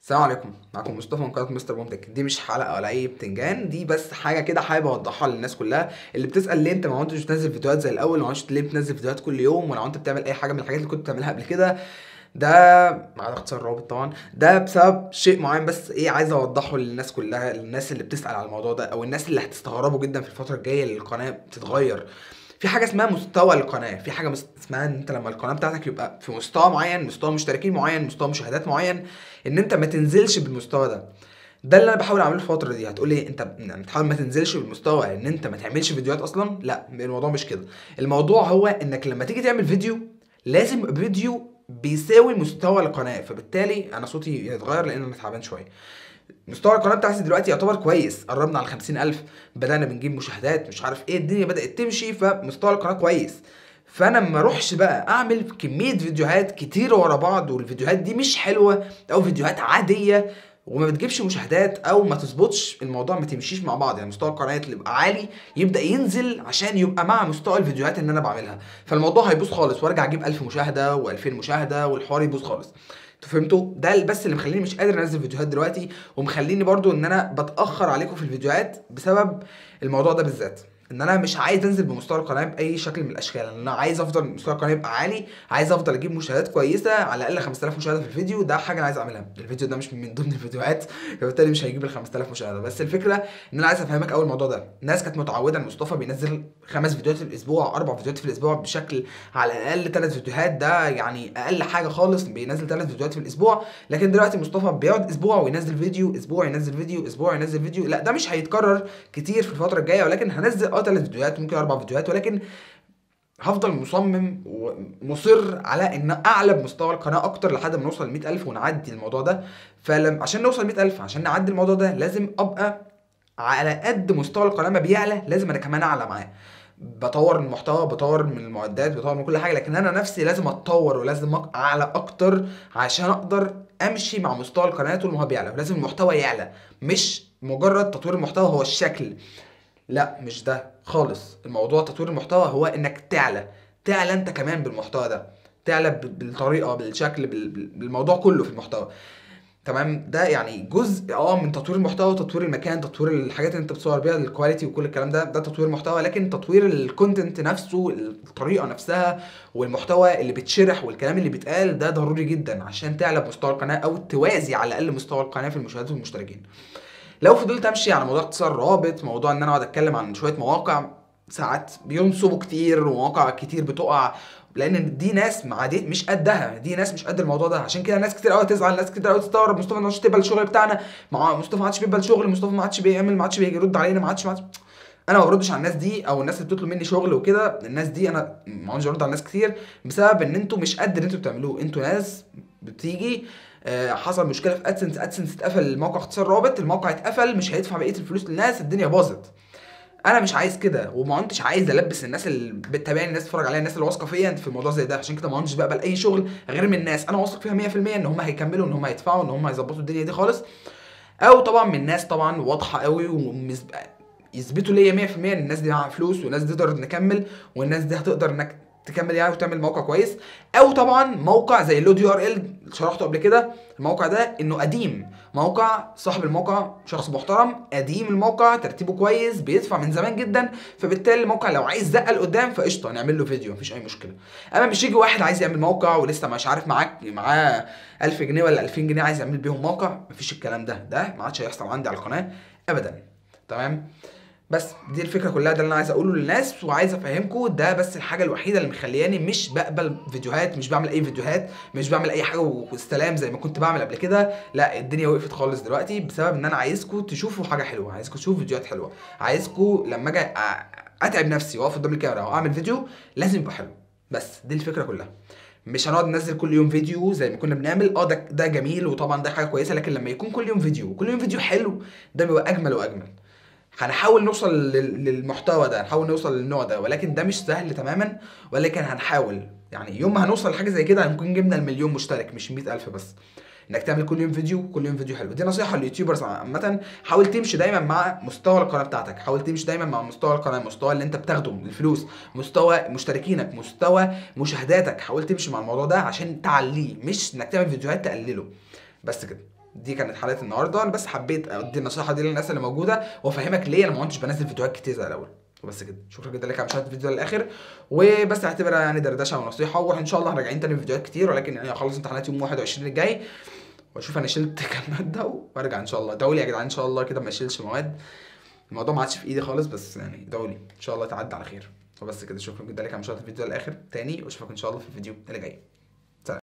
السلام عليكم معكم مصطفى من قناه مستر بومتك دي مش حلقه ولا اي بتنجان دي بس حاجه كده حابب اوضحها للناس كلها اللي بتسال ليه انت ما كنتش بتنزل فيديوهات زي الاول ما ليه بتنزل فيديوهات كل يوم ولو انت بتعمل اي حاجه من الحاجات اللي كنت بتعملها قبل كده ده مع اختصار الرابط طبعا ده بسبب شيء معين بس ايه عايز اوضحه للناس كلها الناس اللي بتسال على الموضوع ده او الناس اللي هتستغربوا جدا في الفتره الجايه اللي القناه بتتغير في حاجه اسمها مستوى القناه في حاجه مس- اسمها ان انت لما القناه بتاعتك يبقى في مستوى معين مستوى مشتركين معين مستوى مشاهدات معين ان انت ما تنزلش بالمستوى ده ده اللي انا بحاول اعمله الفتره دي هتقولي انت يعني بتحاول ما تنزلش بالمستوى ان انت ما تعملش فيديوهات اصلا لا الموضوع مش كده الموضوع هو انك لما تيجي تعمل فيديو لازم يبقى فيديو بيساوي مستوى القناه فبالتالي انا صوتي يتغير لان انا تعبان شويه مستوى القناه بتاعتي دلوقتي يعتبر كويس قربنا على 50000 بدانا بنجيب مشاهدات مش عارف ايه الدنيا بدات تمشي فمستوى القناه كويس فانا ما اروحش بقى اعمل كميه فيديوهات كتير ورا بعض والفيديوهات دي مش حلوه او فيديوهات عاديه وما بتجيبش مشاهدات او ما تظبطش الموضوع ما تمشيش مع بعض يعني مستوى القناه اللي يبقى عالي يبدا ينزل عشان يبقى مع مستوى الفيديوهات اللي انا بعملها فالموضوع هيبوظ خالص وارجع اجيب 1000 مشاهده و2000 مشاهده والحوار يبوظ خالص انتوا فهمتوا ده بس اللي مخليني مش قادر انزل فيديوهات دلوقتي ومخليني برضو ان انا بتاخر عليكم في الفيديوهات بسبب الموضوع ده بالذات ان انا مش عايز انزل بمستوى القناه باي شكل من الاشكال لان انا عايز افضل مستوى القناه يبقى عالي عايز افضل اجيب مشاهدات كويسه على الاقل 5000 مشاهده في الفيديو ده حاجه انا عايز اعملها الفيديو ده مش من ضمن الفيديوهات فبالتالي مش هيجيب ال 5000 مشاهده بس الفكره ان انا عايز افهمك اول الموضوع ده الناس كانت متعوده ان مصطفى بينزل خمس فيديوهات في الاسبوع اربع فيديوهات في الاسبوع بشكل على الاقل ثلاث فيديوهات ده يعني اقل حاجه خالص بينزل ثلاث فيديوهات في الاسبوع لكن دلوقتي مصطفى بيقعد اسبوع وينزل فيديو اسبوع ينزل فيديو اسبوع ينزل فيديو لا ده مش هيتكرر كتير في الفتره الجايه ولكن هنزل اه ثلاث فيديوهات ممكن اربع فيديوهات ولكن هفضل مصمم ومصر على ان اعلى بمستوى القناه اكتر لحد ما نوصل ل 100000 ونعدي الموضوع ده فلم عشان نوصل ل 100000 عشان نعدي الموضوع ده لازم ابقى على قد مستوى القناه ما بيعلى لازم انا كمان اعلى معاه بطور من المحتوى بطور من المعدات بطور من كل حاجه لكن انا نفسي لازم اتطور ولازم أق- اعلى اكتر عشان اقدر امشي مع مستوى القناه طول ما هو بيعلى ولازم المحتوى يعلى مش مجرد تطوير المحتوى هو الشكل لا مش ده خالص الموضوع تطوير المحتوى هو انك تعلى تعلى انت كمان بالمحتوى ده تعلى ب- بالطريقه بالشكل بال- بال- بالموضوع كله في المحتوى تمام ده يعني جزء اه من تطوير المحتوى تطوير المكان تطوير الحاجات اللي انت بتصور بيها الكواليتي وكل الكلام ده ده تطوير محتوى لكن تطوير الكونتنت نفسه الطريقه نفسها والمحتوى اللي بيتشرح والكلام اللي بيتقال ده ضروري جدا عشان تعلى بمستوى القناه او توازي على الاقل مستوى القناه في المشاهدات والمشتركين لو فضلت امشي على موضوع اختصار رابط موضوع ان انا اقعد اتكلم عن شويه مواقع ساعات بينصبوا كتير ومواقع كتير بتقع لان دي ناس ما عادي مش قدها دي ناس مش قد الموضوع ده عشان كده ناس كتير قوي تزعل ناس كتير قوي تستغرب مصطفى ما عادش تقبل الشغل بتاعنا مع مصطفى ما عادش بيقبل شغل مصطفى ما عادش بيعمل ما عادش بيرد علينا ما عادش ما عادش انا ما بردش على الناس دي او الناس اللي بتطلب مني شغل وكده الناس دي انا ما عادش برد على ناس كتير بسبب ان انتوا مش قد اللي انتوا بتعملوه انتوا ناس بتيجي آه، حصل مشكله في ادسنس ادسنس اتقفل الموقع اختصار رابط الموقع اتقفل مش هيدفع بقيه الفلوس للناس الدنيا باظت انا مش عايز كده وما كنتش عايز البس الناس اللي بتتابعني الناس تتفرج عليا الناس اللي واثقه فيا في الموضوع زي ده عشان كده ما كنتش بقبل اي شغل غير من الناس انا واثق فيها 100% ان هم هيكملوا ان هم هيدفعوا ان هم هيظبطوا الدنيا دي خالص او طبعا من ناس طبعا واضحه قوي ومز... يثبتوا ليا 100% ان الناس دي معاها فلوس والناس دي تقدر نكمل والناس دي هتقدر انك تكمل يعني وتعمل موقع كويس او طبعا موقع زي اللود يو ار ال شرحته قبل كده الموقع ده انه قديم موقع صاحب الموقع شخص محترم قديم الموقع ترتيبه كويس بيدفع من زمان جدا فبالتالي الموقع لو عايز زقه لقدام فقشطه نعمل له فيديو مفيش اي مشكله اما مش يجي واحد عايز يعمل موقع ولسه مش عارف معاك معاه 1000 جنيه ولا 2000 جنيه عايز يعمل بيهم موقع مفيش الكلام ده ده ما عادش هيحصل عندي على القناه ابدا تمام بس دي الفكره كلها ده اللي انا عايز اقوله للناس وعايز افهمكم ده بس الحاجه الوحيده اللي مخلياني مش بقبل فيديوهات مش بعمل اي فيديوهات مش بعمل اي حاجه والسلام زي ما كنت بعمل قبل كده لا الدنيا وقفت خالص دلوقتي بسبب ان انا عايزكم تشوفوا حاجه حلوه عايزكم تشوفوا فيديوهات حلوه عايزكم لما اجي أ- اتعب نفسي واقف قدام الكاميرا واعمل فيديو لازم يبقى حلو بس دي الفكره كلها مش هنقعد ننزل كل يوم فيديو زي ما كنا بنعمل اه ده ده جميل وطبعا ده حاجه كويسه لكن لما يكون كل يوم فيديو وكل يوم فيديو حلو ده بيبقى اجمل واجمل هنحاول نوصل لل- للمحتوى ده هنحاول نوصل للنوع ده ولكن ده مش سهل تماما ولكن هنحاول يعني يوم ما هنوصل لحاجه زي كده هنكون جبنا المليون مشترك مش 100000 بس انك تعمل كل يوم فيديو كل يوم فيديو حلو دي نصيحه لليوتيوبرز عامه حاول تمشي دايما مع مستوى القناه بتاعتك حاول تمشي دايما مع مستوى القناه مستوى اللي انت بتاخده الفلوس مستوى مشتركينك مستوى مشاهداتك حاول تمشي مع الموضوع ده عشان تعليه مش انك تعمل فيديوهات تقلله بس كده دي كانت حلقه النهارده انا بس حبيت ادي النصيحه دي للناس اللي موجوده وافهمك ليه انا ما كنتش بنزل فيديوهات كتير زي الاول وبس كده شكرا جدا لك على مشاهده الفيديو للاخر وبس اعتبرها يعني دردشه ونصيحه وان شاء الله راجعين تاني فيديوهات كتير ولكن يعني هخلص امتحانات يوم 21 الجاي واشوف انا شلت كام ماده وارجع ان شاء الله دولي يا جدعان ان شاء الله كده ما اشيلش مواد الموضوع ما عادش في ايدي خالص بس يعني دولي ان شاء الله تعدي على خير وبس كده شكرا جدا لك على مشاهده الفيديو للاخر تاني واشوفك ان شاء الله في الفيديو اللي جاي